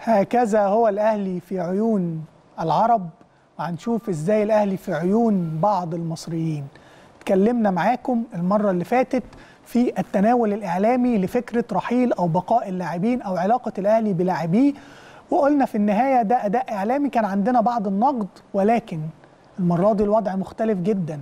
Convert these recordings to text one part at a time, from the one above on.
هكذا هو الأهلي في عيون العرب وهنشوف إزاي الأهلي في عيون بعض المصريين اتكلمنا معاكم المرة اللي فاتت في التناول الإعلامي لفكرة رحيل أو بقاء اللاعبين أو علاقة الأهلي بلاعبيه وقلنا في النهاية ده أداء إعلامي كان عندنا بعض النقد ولكن المرة دي الوضع مختلف جدا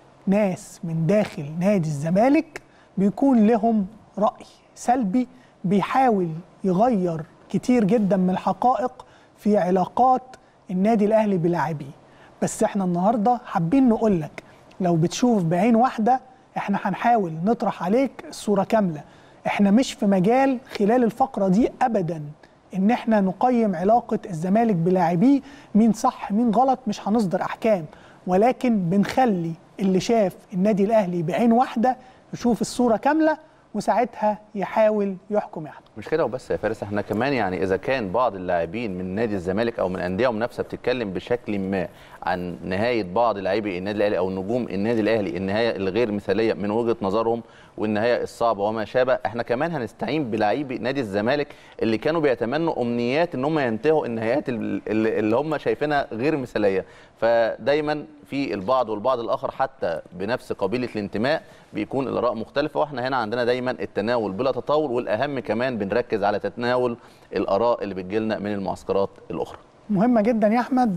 ناس من داخل نادي الزمالك بيكون لهم رأي سلبي بيحاول يغير كتير جدا من الحقائق في علاقات النادي الأهلي بلاعبيه بس احنا النهاردة حابين نقول لك لو بتشوف بعين واحدة احنا هنحاول نطرح عليك الصورة كاملة احنا مش في مجال خلال الفقرة دي أبدا ان احنا نقيم علاقة الزمالك بلاعبيه مين صح مين غلط مش هنصدر أحكام ولكن بنخلي اللي شاف النادي الأهلي بعين واحدة يشوف الصورة كاملة وساعتها يحاول يحكم يعني مش كده وبس يا فارس احنا كمان يعني اذا كان بعض اللاعبين من نادي الزمالك او من انديه منافسه بتتكلم بشكل ما عن نهايه بعض لاعبي النادي الاهلي او نجوم النادي الاهلي النهايه الغير مثاليه من وجهه نظرهم والنهايه الصعبه وما شابه احنا كمان هنستعين بلاعبي نادي الزمالك اللي كانوا بيتمنوا امنيات ان هم ينتهوا النهايات اللي اللي هم شايفينها غير مثاليه فدايما في البعض والبعض الاخر حتى بنفس قبيله الانتماء بيكون الاراء مختلفه واحنا هنا عندنا دايما التناول بلا تطاول والاهم كمان بنركز على تتناول الاراء اللي بتجيلنا من المعسكرات الاخرى مهمة جدا يا أحمد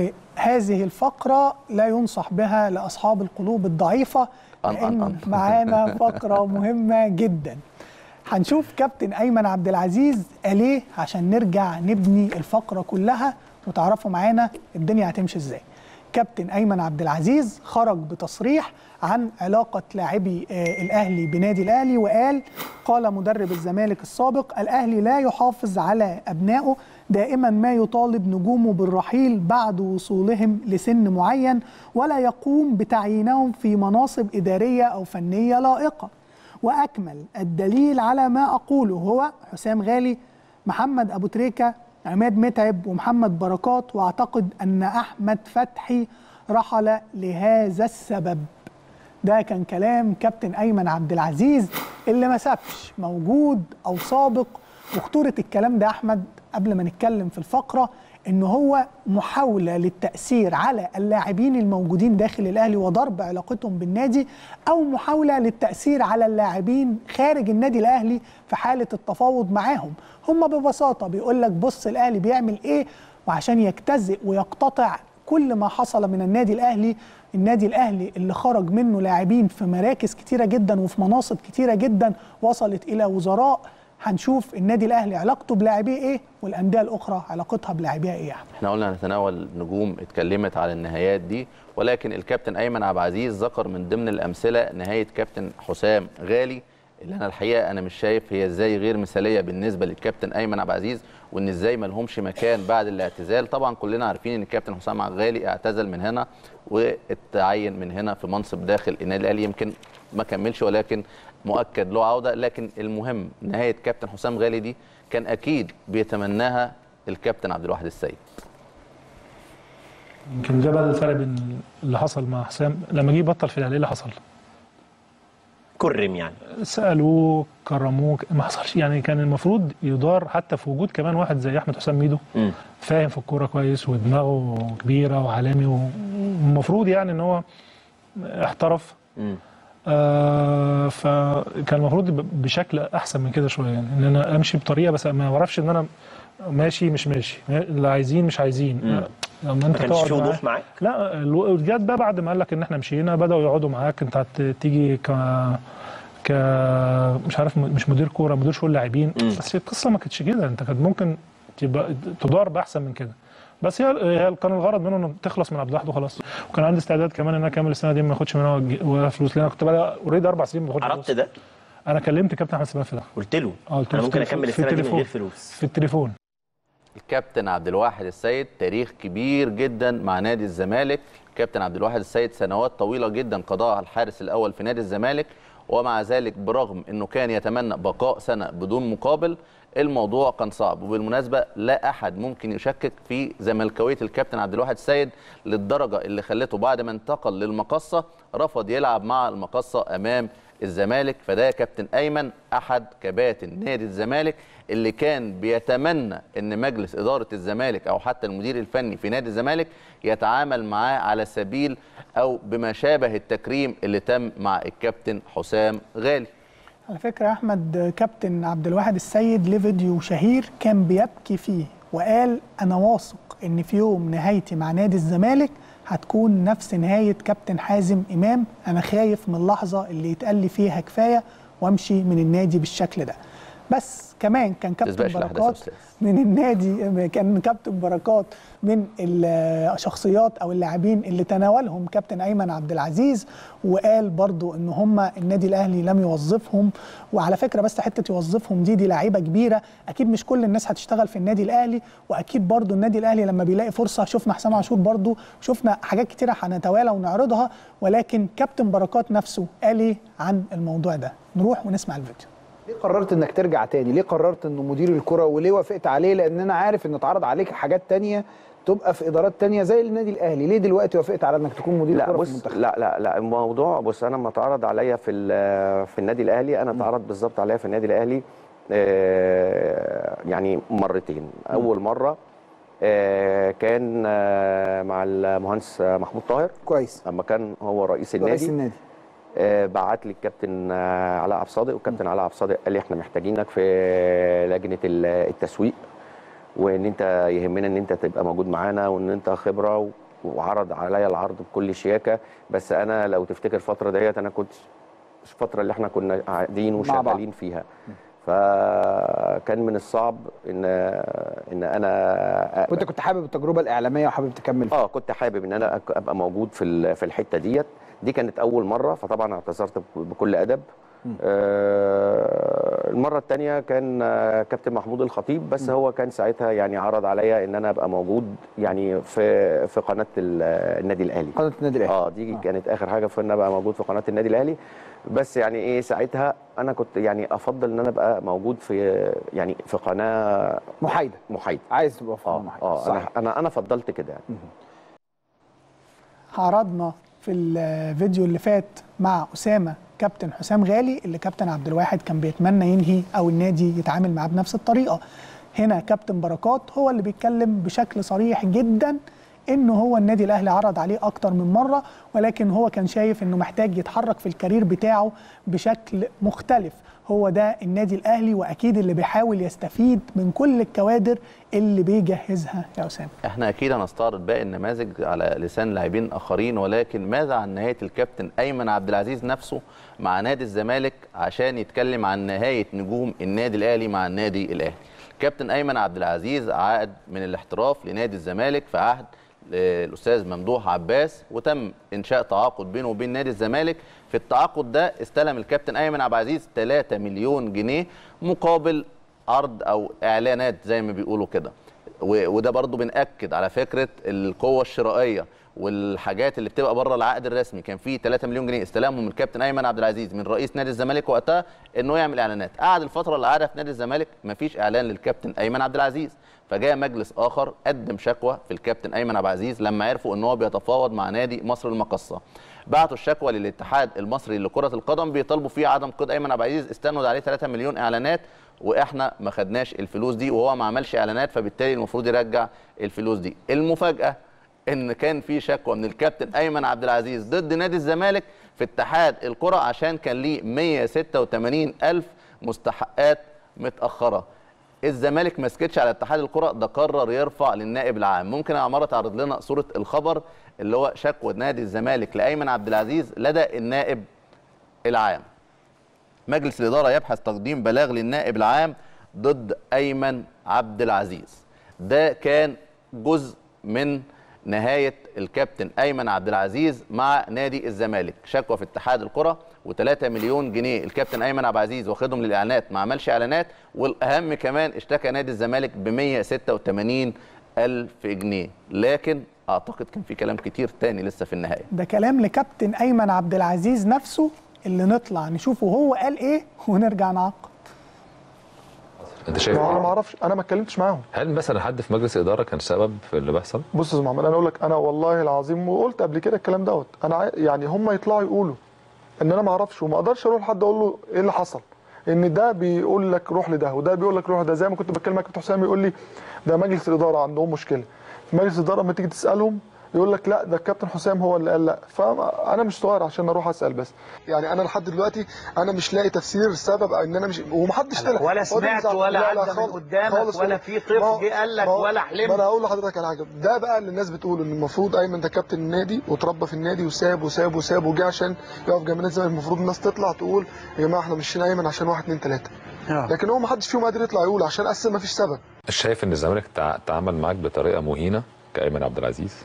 وهذه الفقرة لا ينصح بها لأصحاب القلوب الضعيفة أن- أن- لأن أن. معانا فقرة مهمة جدا هنشوف كابتن أيمن عبد العزيز قال إيه عشان نرجع نبني الفقرة كلها وتعرفوا معانا الدنيا هتمشي إزاي كابتن أيمن عبد العزيز خرج بتصريح عن علاقة لاعبي آه، الأهلي بنادي الأهلي وقال قال مدرب الزمالك السابق الأهلي لا يحافظ على أبنائه دائما ما يطالب نجومه بالرحيل بعد وصولهم لسن معين ولا يقوم بتعيينهم في مناصب إدارية أو فنية لائقة وأكمل الدليل على ما أقوله هو حسام غالي محمد أبو تريكة عماد متعب ومحمد بركات وأعتقد أن أحمد فتحي رحل لهذا السبب ده كان كلام كابتن أيمن عبد العزيز اللي ما سابش موجود أو سابق وخطورة الكلام ده أحمد قبل ما نتكلم في الفقرة إن هو محاولة للتأثير على اللاعبين الموجودين داخل الأهلي وضرب علاقتهم بالنادي أو محاولة للتأثير على اللاعبين خارج النادي الأهلي في حالة التفاوض معاهم هم ببساطة بيقول لك بص الأهلي بيعمل إيه وعشان يجتزئ ويقتطع كل ما حصل من النادي الاهلي النادي الاهلي اللي خرج منه لاعبين في مراكز كتيره جدا وفي مناصب كتيره جدا وصلت الى وزراء هنشوف النادي الاهلي علاقته بلاعبيه ايه والانديه الاخرى علاقتها بلاعبيها ايه يا أحمد. احنا قلنا هنتناول نجوم اتكلمت على النهايات دي ولكن الكابتن ايمن عبد العزيز ذكر من ضمن الامثله نهايه كابتن حسام غالي اللي انا الحقيقه انا مش شايف هي ازاي غير مثاليه بالنسبه للكابتن ايمن عبد العزيز وان ازاي ما لهمش مكان بعد الاعتزال طبعا كلنا عارفين ان الكابتن حسام غالي اعتزل من هنا واتعين من هنا في منصب داخل النادي الاهلي يمكن ما كملش ولكن مؤكد له عوده لكن المهم نهايه كابتن حسام غالي دي كان اكيد بيتمناها الكابتن عبد الواحد السيد يمكن ده بقى الفرق بين اللي حصل مع حسام لما جه بطل في الاهلي إيه اللي حصل كرم يعني سالوه كرموه ما حصلش يعني كان المفروض يدار حتى في وجود كمان واحد زي احمد حسام ميدو مم. فاهم في الكوره كويس ودماغه كبيره وعالمي والمفروض يعني ان هو احترف مم. آه فكان المفروض يبقى بشكل احسن من كده شويه يعني ان انا امشي بطريقه بس ما اعرفش ان انا ماشي مش ماشي اللي عايزين مش عايزين مم. لما ما انت كانش تقعد في معاه- وضوح معاك لا الو- جت بقى بعد ما قال لك ان احنا مشينا بداوا يقعدوا معاك انت هتيجي ك ك مش عارف م- مش مدير كوره مدير شؤون لاعبين مم. بس القصه ما كانتش كده انت كانت ممكن تبقى تدار باحسن من كده بس هي هي كان الغرض منه انه تخلص من عبد الواحد وخلاص وكان عندي استعداد كمان ان انا اكمل السنه دي ما اخدش منها وج- ولا فلوس لان انا كنت بقى اوريدي اربع سنين باخد عرضت فلوس ده انا كلمت كابتن احمد سلام في ده قلت له اه قلت له انا في ممكن التليفون- اكمل في السنه دي من التليفون. غير فلوس في التليفون الكابتن عبد الواحد السيد تاريخ كبير جدا مع نادي الزمالك كابتن عبد الواحد السيد سنوات طويله جدا قضاها الحارس الاول في نادي الزمالك ومع ذلك برغم انه كان يتمنى بقاء سنه بدون مقابل الموضوع كان صعب وبالمناسبه لا احد ممكن يشكك في زملكاويه الكابتن عبد الواحد السيد للدرجه اللي خلته بعد ما انتقل للمقصه رفض يلعب مع المقصه امام الزمالك فده يا كابتن ايمن احد كباتن نادي الزمالك اللي كان بيتمنى ان مجلس اداره الزمالك او حتى المدير الفني في نادي الزمالك يتعامل معاه على سبيل او بما شابه التكريم اللي تم مع الكابتن حسام غالي على فكرة يا أحمد كابتن عبد الواحد السيد ليه فيديو شهير كان بيبكي فيه وقال أنا واثق إن في يوم نهايتي مع نادي الزمالك هتكون نفس نهاية كابتن حازم إمام أنا خايف من اللحظة اللي يتقال لي فيها كفاية وأمشي من النادي بالشكل ده بس كمان كان كابتن تسبقش الأحداث يا بركات أستاذ. من النادي كان كابتن بركات من الشخصيات او اللاعبين اللي تناولهم كابتن ايمن عبد العزيز وقال برضو ان هم النادي الاهلي لم يوظفهم وعلى فكره بس حته يوظفهم دي دي لعيبه كبيره اكيد مش كل الناس هتشتغل في النادي الاهلي واكيد برضو النادي الاهلي لما بيلاقي فرصه شفنا حسام عاشور برضو شفنا حاجات كتيره هنتوالى ونعرضها ولكن كابتن بركات نفسه قال ايه عن الموضوع ده نروح ونسمع الفيديو ليه قررت انك ترجع تاني ليه قررت انه مدير الكره وليه وافقت عليه لان انا عارف ان اتعرض عليك حاجات تانية تبقى في ادارات تانية زي النادي الاهلي ليه دلوقتي وافقت على انك تكون مدير لا كره في بص المنتخب لا لا لا الموضوع بص انا لما اتعرض عليا في ال- في النادي الاهلي انا اتعرض بالظبط عليا في النادي الاهلي آه، يعني مرتين اول مره آه، كان آه، مع المهندس محمود طاهر كويس لما كان هو رئيس النادي رئيس النادي آه، بعت لي الكابتن آه، علاء عبد الصادق والكابتن علاء عبد الصادق قال لي احنا محتاجينك في لجنه ال- التسويق وان انت يهمنا ان انت تبقى موجود معانا وان انت خبره و- وعرض عليا العرض بكل شياكه بس انا لو تفتكر الفتره ديت انا كنت الفتره اللي احنا كنا قاعدين مع بعض. وشغالين فيها فكان من الصعب ان ان انا وانت كنت حابب التجربه الاعلاميه وحابب تكمل فيها اه كنت حابب ان انا أك- ابقى موجود في ال- في الحته ديت دي كانت اول مره فطبعا اعتذرت ب- بكل ادب آه المره الثانيه كان آه، كابتن محمود الخطيب بس هو كان ساعتها يعني عرض عليا ان انا ابقى موجود يعني في في قناه ال- النادي الاهلي قناه النادي الاهلي اه دي كانت اخر حاجه في ان ابقى موجود في قناه النادي الاهلي بس يعني ايه ساعتها انا كنت يعني افضل ان انا ابقى موجود في يعني في قناه محايده محايده عايز تبقى في قناه اه محايده اه صح انا انا انا فضلت كده يعني عرضنا في الفيديو اللي فات مع اسامه كابتن حسام غالي اللي كابتن عبد الواحد كان بيتمنى ينهي او النادي يتعامل معاه بنفس الطريقه هنا كابتن بركات هو اللي بيتكلم بشكل صريح جدا انه هو النادي الاهلي عرض عليه اكتر من مره ولكن هو كان شايف انه محتاج يتحرك في الكارير بتاعه بشكل مختلف هو ده النادي الاهلي واكيد اللي بيحاول يستفيد من كل الكوادر اللي بيجهزها يا اسامه احنا اكيد هنستعرض باقي النماذج على لسان لاعبين اخرين ولكن ماذا عن نهايه الكابتن ايمن عبد العزيز نفسه مع نادي الزمالك عشان يتكلم عن نهايه نجوم النادي الاهلي مع النادي الاهلي كابتن ايمن عبد العزيز عقد من الاحتراف لنادي الزمالك في عهد الاستاذ ممدوح عباس وتم انشاء تعاقد بينه وبين نادي الزمالك في التعاقد ده استلم الكابتن ايمن عبد العزيز 3 مليون جنيه مقابل عرض او اعلانات زي ما بيقولوا كده و- وده برضو بنأكد على فكرة القوة الشرائية والحاجات اللي بتبقى بره العقد الرسمي كان في 3 مليون جنيه استلامهم من الكابتن ايمن عبد العزيز من رئيس نادي الزمالك وقتها انه يعمل اعلانات قعد الفتره اللي قعدها في نادي الزمالك مفيش اعلان للكابتن ايمن عبد العزيز فجاء مجلس اخر قدم شكوى في الكابتن ايمن عبد العزيز لما عرفوا ان هو بيتفاوض مع نادي مصر المقصه بعتوا الشكوى للاتحاد المصري لكره القدم بيطالبوا فيه عدم قيد ايمن عبد العزيز استند عليه 3 مليون اعلانات واحنا ما خدناش الفلوس دي وهو ما عملش اعلانات فبالتالي المفروض يرجع الفلوس دي المفاجاه ان كان في شكوى من الكابتن ايمن عبد العزيز ضد نادي الزمالك في اتحاد الكره عشان كان ليه 186 الف مستحقات متاخره الزمالك ما سكتش على اتحاد الكره ده قرر يرفع للنائب العام ممكن يا عماره تعرض لنا صوره الخبر اللي هو شكوى نادي الزمالك لايمن عبد العزيز لدى النائب العام مجلس الإدارة يبحث تقديم بلاغ للنائب العام ضد أيمن عبد العزيز ده كان جزء من نهاية الكابتن أيمن عبد العزيز مع نادي الزمالك شكوى في اتحاد الكرة و3 مليون جنيه الكابتن أيمن عبد العزيز واخدهم للإعلانات ما عملش إعلانات والأهم كمان اشتكى نادي الزمالك ب 186 ألف جنيه لكن أعتقد كان في كلام كتير تاني لسه في النهاية ده كلام لكابتن ايمن عبد العزيز نفسه اللي نطلع نشوفه هو قال ايه ونرجع نعقب انت شايف ما انا ما إيه؟ اعرفش انا ما اتكلمتش معاهم هل مثلا حد في مجلس الاداره كان سبب في اللي بيحصل؟ بص يا استاذ محمد انا اقول لك انا والله العظيم وقلت قبل كده الكلام دوت انا عاي- يعني هم يطلعوا يقولوا ان انا ما اعرفش وما اقدرش اروح لحد اقول له ايه اللي حصل ان ده بيقول لك روح لده وده بيقول لك روح لده زي ما كنت بتكلم مع كابتن حسام يقول لي ده مجلس الاداره عندهم مشكله في مجلس الاداره لما تيجي تسالهم يقول لك لا ده الكابتن حسام هو اللي قال لا فانا مش صغير عشان اروح اسال بس يعني انا لحد دلوقتي انا مش لاقي تفسير السبب ان انا مش ومحدش طلع ولا هو ده سمعت مزعل. ولا لا، لا عدى من خالص- قدامك خالص ولا والله. في طفل ما هو- جه قال لك ما هو- ولا حلمت. ما انا هقول لحضرتك على حاجه ده بقى اللي الناس بتقول ان المفروض ايمن ده كابتن النادي وتربى في النادي وساب وساب وساب وجه عشان يقف جنب نادي الزمالك المفروض الناس تطلع تقول يا جماعه احنا مشينا ايمن عشان واحد اتنين تلاته آه. لكن هو ما حدش فيهم قادر يطلع يقول عشان اساسا ما فيش سبب شايف ان الزمالك تع- تعامل معاك بطريقه مهينه كايمن عبد العزيز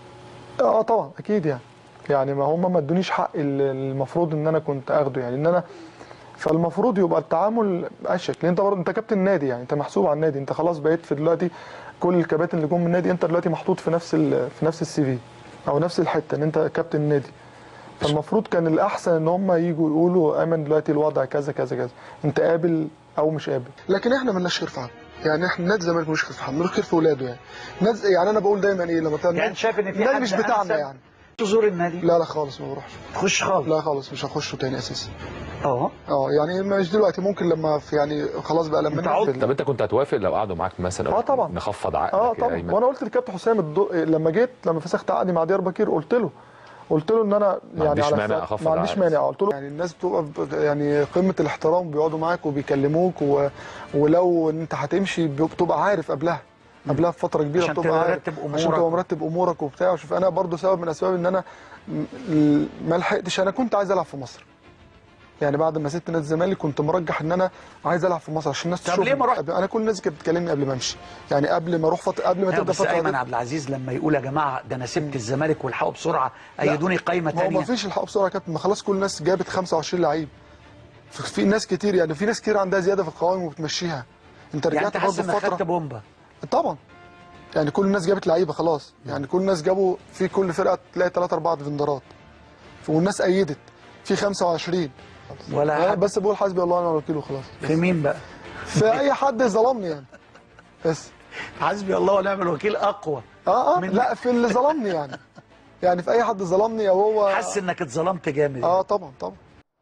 اه طبعا اكيد يعني يعني ما هم ما ادونيش حق ال- المفروض ان انا كنت اخده يعني ان انا فالمفروض يبقى التعامل اشك لان انت برضه انت كابتن النادي يعني انت محسوب على النادي انت خلاص بقيت في دلوقتي كل الكباتن اللي جم من النادي انت دلوقتي محطوط في نفس ال- في نفس السي في او نفس الحته ان انت كابتن النادي فالمفروض كان الاحسن ان هم يجوا يقولوا ايمن دلوقتي الوضع كذا كذا كذا انت قابل او مش قابل لكن احنا مالناش خير في حد يعني احنا نادي الزمالك ملوش خير في حد ملوش خير في اولاده يعني نادي يعني انا بقول دايما ايه لما تلاقي يعني شايف ان في النادي حد مش بتاعنا أنسب يعني تزور النادي لا لا خالص ما بروحش تخش خالص لا خالص مش هخشه تاني اساسا اه اه يعني مش دلوقتي ممكن لما في يعني خلاص بقى لما أنت نقفل. طب انت كنت هتوافق لو قعدوا معاك مثلا اه طبعا. نخفض عقدك اه يا طبعا أيمن؟ وانا قلت للكابتن حسام الدو... لما جيت لما فسخت عقدي مع ديار بكير قلت له قلت له ان انا ما يعني عنديش على مانع ف- أخفض ما عنديش عقد. مانع قلت له يعني الناس بتبقى ب- يعني قمه الاحترام بيقعدوا معاك وبيكلموك و... ولو انت هتمشي بتبقى عارف قبلها قبلها بفتره كبيره عشان بتبقى عارف ترتب أمورك. عشان تبقى مرتب امورك وبتاع شوف انا برضو سبب من اسباب ان انا م- ما لحقتش انا كنت عايز العب في مصر يعني بعد ما سبت نادي الزمالك كنت مرجح ان انا عايز العب في مصر عشان الناس طب تشوفني. ليه ما رحت؟ قبل- انا كل الناس كانت بتكلمني قبل ما امشي يعني قبل ما اروح فتره قبل ما أيوة تبدا بس فتره ايمن دي- عبد العزيز لما يقول يا جماعه ده انا سبت الزمالك والحقوا بسرعه لا. ايدوني قايمه ما هو ما ثانيه فيش الحق بسرعه يا كابتن ما خلاص كل الناس جابت 25 لعيب في في ناس كتير يعني في ناس كتير عندها زياده في القوائم وبتمشيها انت يعني رجعت انت حاسس برضه انك في فتره خدت بومبا طبعا يعني كل الناس جابت لعيبه خلاص يعني كل الناس جابوا في كل فرقه تلاقي 3 4 ديفندرات والناس ايدت في 25 ولا أنا حد. بس بقول حسبي الله ونعم الوكيل وخلاص في مين بقى في اي حد ظلمني يعني بس حسبي الله ونعم الوكيل اقوى اه اه من- لا في اللي ظلمني يعني يعني في اي حد ظلمني او هو حاسس انك اتظلمت جامد اه طبعا طبعا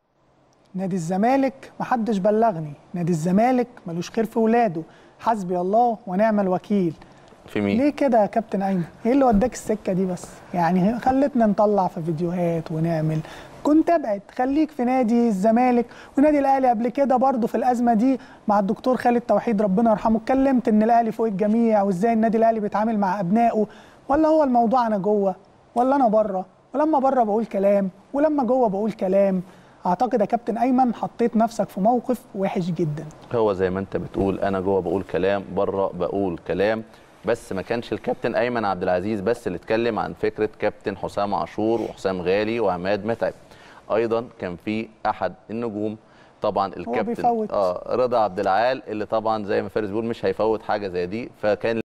نادي الزمالك محدش بلغني نادي الزمالك ملوش خير في ولاده حسبي الله ونعم الوكيل في مين؟ ليه كده يا كابتن ايمن ايه اللي وداك السكه دي بس يعني خلتنا نطلع في فيديوهات ونعمل كنت ابعد خليك في نادي الزمالك ونادي الاهلي قبل كده برضه في الازمه دي مع الدكتور خالد توحيد ربنا يرحمه اتكلمت ان الاهلي فوق الجميع وازاي النادي الاهلي بيتعامل مع ابنائه ولا هو الموضوع انا جوه ولا انا بره ولما بره بقول كلام ولما جوه بقول كلام اعتقد يا كابتن ايمن حطيت نفسك في موقف وحش جدا هو زي ما انت بتقول انا جوه بقول كلام بره بقول كلام بس ما كانش الكابتن ايمن عبد العزيز بس اللي اتكلم عن فكره كابتن حسام عاشور وحسام غالي وعماد متعب ايضا كان في احد النجوم طبعا الكابتن بيفوت. اه رضا عبد العال اللي طبعا زي ما فارس بيقول مش هيفوت حاجه زي دي فكان